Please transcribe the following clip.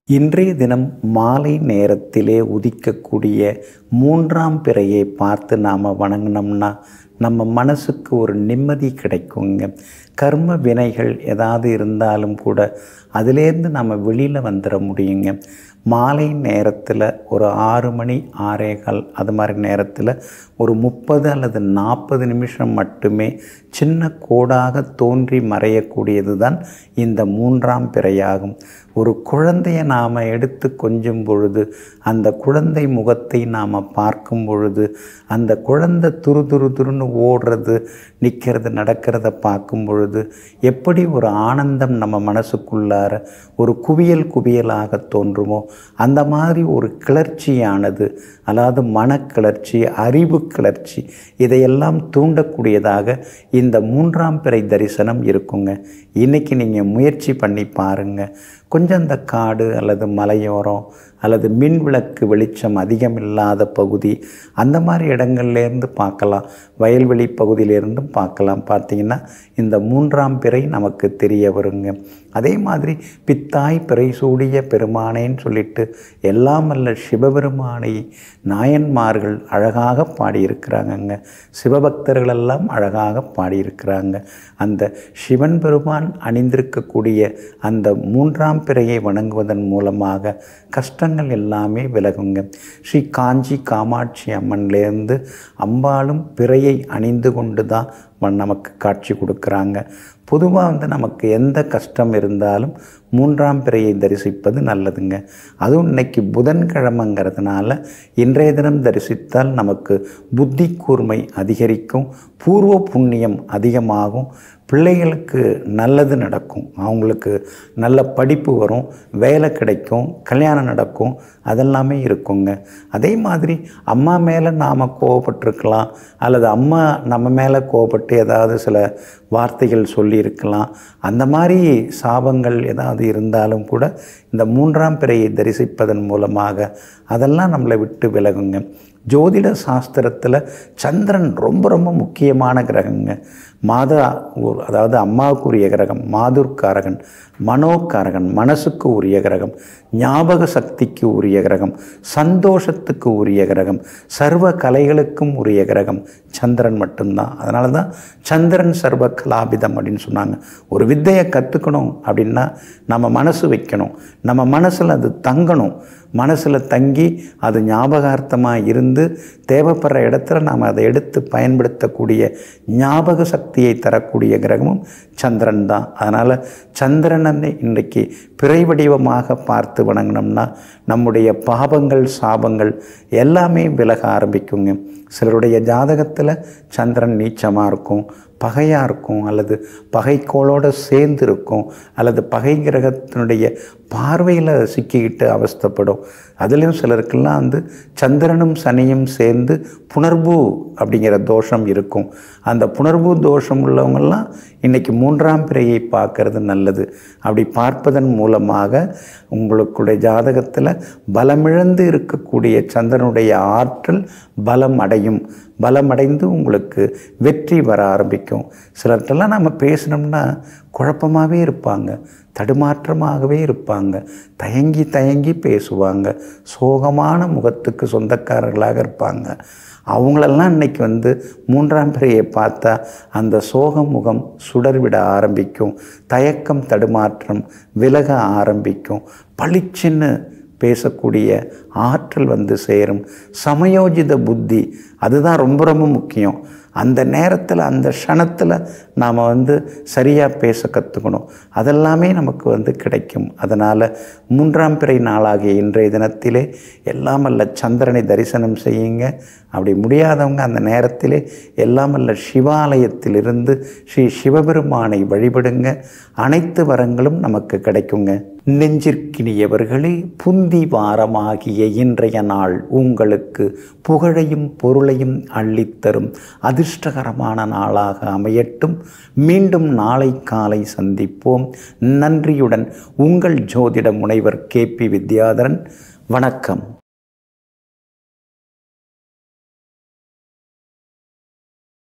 இன்றைய தினம் மாலை நேரத்திலே உதிக்கக்கூடிய மூன்றாம் பிறையை பார்த்து நாம் வணங்கினோம்னா நம்ம மனசுக்கு ஒரு நிம்மதி கிடைக்குங்க கர்ம வினைகள் ஏதாவது இருந்தாலும் கூட அதிலேருந்து நம்ம வெளியில் வந்துட முடியுங்க மாலை நேரத்தில் ஒரு ஆறு மணி ஆறேகால் அது மாதிரி நேரத்தில் ஒரு முப்பது அல்லது நாற்பது நிமிஷம் மட்டுமே சின்ன கோடாக தோன்றி மறையக்கூடியது தான் இந்த மூன்றாம் பிறையாகும் ஒரு குழந்தையை நாம் எடுத்து கொஞ்சும் பொழுது அந்த குழந்தை முகத்தை நாம் பார்க்கும் பொழுது அந்த குழந்தை துரு துரு துருன்னு ஓடுறது நிற்கிறது நடக்கிறத பார்க்கும் பொழுது எப்படி ஒரு ஆனந்தம் நம்ம மனசுக்குள்ளார ஒரு குவியல் குவியலாக தோன்றுமோ அந்த மாதிரி ஒரு கிளர்ச்சியானது அதாவது மனக்கிளர்ச்சி அறிவு கிளர்ச்சி இதையெல்லாம் தூண்டக்கூடியதாக இந்த மூன்றாம் பிறை தரிசனம் இருக்குங்க இன்றைக்கி நீங்கள் முயற்சி பண்ணி பாருங்கள் கொஞ்சம் அந்த காடு அல்லது மலையோரம் அல்லது மின் விளக்கு வெளிச்சம் அதிகம் இல்லாத பகுதி அந்த மாதிரி இடங்கள்லேருந்து பார்க்கலாம் வயல்வெளி பகுதியிலேருந்தும் பார்க்கலாம் பார்த்தீங்கன்னா இந்த மூன்றாம் பிறை நமக்கு தெரிய வருங்க அதே மாதிரி பித்தாய் பிறை சூடிய பெருமானேன்னு சொல்லிட்டு எல்லாம் அல்ல சிவபெருமானை நாயன்மார்கள் அழகாக பாடியிருக்கிறாங்கங்க சிவபக்தர்களெல்லாம் அழகாக பாடியிருக்கிறாங்க அந்த சிவன் பெருமான் அணிந்திருக்கக்கூடிய அந்த மூன்றாம் பிறையை வணங்குவதன் மூலமாக கஷ்டங்கள் எல்லாமே விலகுங்க ஸ்ரீ காஞ்சி காமாட்சி அம்மன்லேருந்து அம்பாளும் பிறையை அணிந்து கொண்டு தான் நமக்கு காட்சி கொடுக்குறாங்க பொதுவாக வந்து நமக்கு எந்த கஷ்டம் இருந்தாலும் மூன்றாம் பிறையை தரிசிப்பது நல்லதுங்க அதுவும் இன்னைக்கு புதன்கிழமைங்கிறதுனால இன்றைய தினம் தரிசித்தால் நமக்கு புத்தி கூர்மை அதிகரிக்கும் பூர்வ புண்ணியம் அதிகமாகும் பிள்ளைகளுக்கு நல்லது நடக்கும் அவங்களுக்கு நல்ல படிப்பு வரும் வேலை கிடைக்கும் கல்யாணம் நடக்கும் அதெல்லாமே இருக்குங்க அதே மாதிரி அம்மா மேலே நாம் கோவப்பட்டிருக்கலாம் அல்லது அம்மா நம்ம மேலே கோவப்பட்டு ஏதாவது சில வார்த்தைகள் சொல்லியிருக்கலாம் அந்த மாதிரி சாபங்கள் ஏதாவது இருந்தாலும் கூட இந்த மூன்றாம் பிறையை தரிசிப்பதன் மூலமாக அதெல்லாம் நம்மளை விட்டு விலகுங்க ஜோதிட சாஸ்திரத்தில் சந்திரன் ரொம்ப ரொம்ப முக்கியமான கிரகங்க மாதா அதாவது அம்மாவுக்குரிய கிரகம் மாதுர்காரகன் மனோகாரகன் மனசுக்கு உரிய கிரகம் ஞாபக சக்திக்கு உரிய கிரகம் சந்தோஷத்துக்கு உரிய கிரகம் சர்வ கலைகளுக்கும் உரிய கிரகம் சந்திரன் மட்டும்தான் அதனால தான் சந்திரன் சர்வ கலாபிதம் அப்படின்னு சொன்னாங்க ஒரு வித்தையை கற்றுக்கணும் அப்படின்னா நம்ம மனசு வைக்கணும் நம்ம மனசில் அது தங்கணும் மனசில் தங்கி அது ஞாபகார்த்தமாக இருந்து தேவைப்படுற இடத்துல நாம் அதை எடுத்து பயன்படுத்தக்கூடிய ஞாபக சக்தியை தரக்கூடிய கிரகமும் சந்திரன் தான் அதனால் சந்திரனை இன்றைக்கு பிறை வடிவமாக பார்த்து வணங்கினோம்னா நம்முடைய பாவங்கள் சாபங்கள் எல்லாமே விலக ஆரம்பிக்குங்க சிலருடைய ஜாதகத்தில் சந்திரன் நீச்சமாக இருக்கும் பகையாக இருக்கும் அல்லது பகைக்கோளோடு சேர்ந்து இருக்கும் அல்லது பகை கிரகத்தினுடைய பார்வையில் சிக்கிக்கிட்டு அவஸ்தப்படும் அதுலேயும் சிலருக்கெல்லாம் வந்து சந்திரனும் சனியும் சேர்ந்து புணர்வு அப்படிங்கிற தோஷம் இருக்கும் அந்த புணர்வு தோஷம் உள்ளவங்கெல்லாம் இன்றைக்கி மூன்றாம் பிறையை பார்க்கறது நல்லது அப்படி பார்ப்பதன் மூலமாக உங்களுடைய ஜாதகத்தில் பலமிழந்து இருக்கக்கூடிய சந்திரனுடைய ஆற்றல் பலம் அடையும் பலமடைந்து உங்களுக்கு வெற்றி வர ஆரம்பிக்கும் சிலர்கிட்டலாம் நம்ம பேசினோம்னா குழப்பமாகவே இருப்பாங்க தடுமாற்றமாகவே இருப்பாங்க தயங்கி தயங்கி பேசுவாங்க சோகமான முகத்துக்கு சொந்தக்காரர்களாக இருப்பாங்க அவங்களெல்லாம் இன்றைக்கி வந்து மூன்றாம் பிறையை பார்த்தா அந்த சோக முகம் சுடர்விட ஆரம்பிக்கும் தயக்கம் தடுமாற்றம் விலக ஆரம்பிக்கும் பளிச்சின்னு பேசக்கூடிய ஆற்றல் வந்து சேரும் சமயோஜித புத்தி அதுதான் ரொம்ப ரொம்ப முக்கியம் அந்த நேரத்தில் அந்த க்ஷணத்தில் நாம் வந்து சரியாக பேச கற்றுக்கணும் அதெல்லாமே நமக்கு வந்து கிடைக்கும் அதனால் மூன்றாம் பிறை நாளாகிய இன்றைய தினத்திலே எல்லாமல்ல சந்திரனை தரிசனம் செய்யுங்க அப்படி முடியாதவங்க அந்த நேரத்திலே எல்லாமல்ல சிவாலயத்திலிருந்து ஸ்ரீ சிவபெருமானை வழிபடுங்க அனைத்து வரங்களும் நமக்கு கிடைக்குங்க நெஞ்சிற்கினியவர்களே புந்தி வாரமாகிய இன்றைய நாள் உங்களுக்கு புகழையும் பொருளையும் அள்ளித்தரும் அதிர்ஷ்டகரமான நாளாக அமையட்டும் மீண்டும் நாளை காலை சந்திப்போம் நன்றியுடன் உங்கள் ஜோதிட முனைவர் கே பி வித்யாதரன் வணக்கம்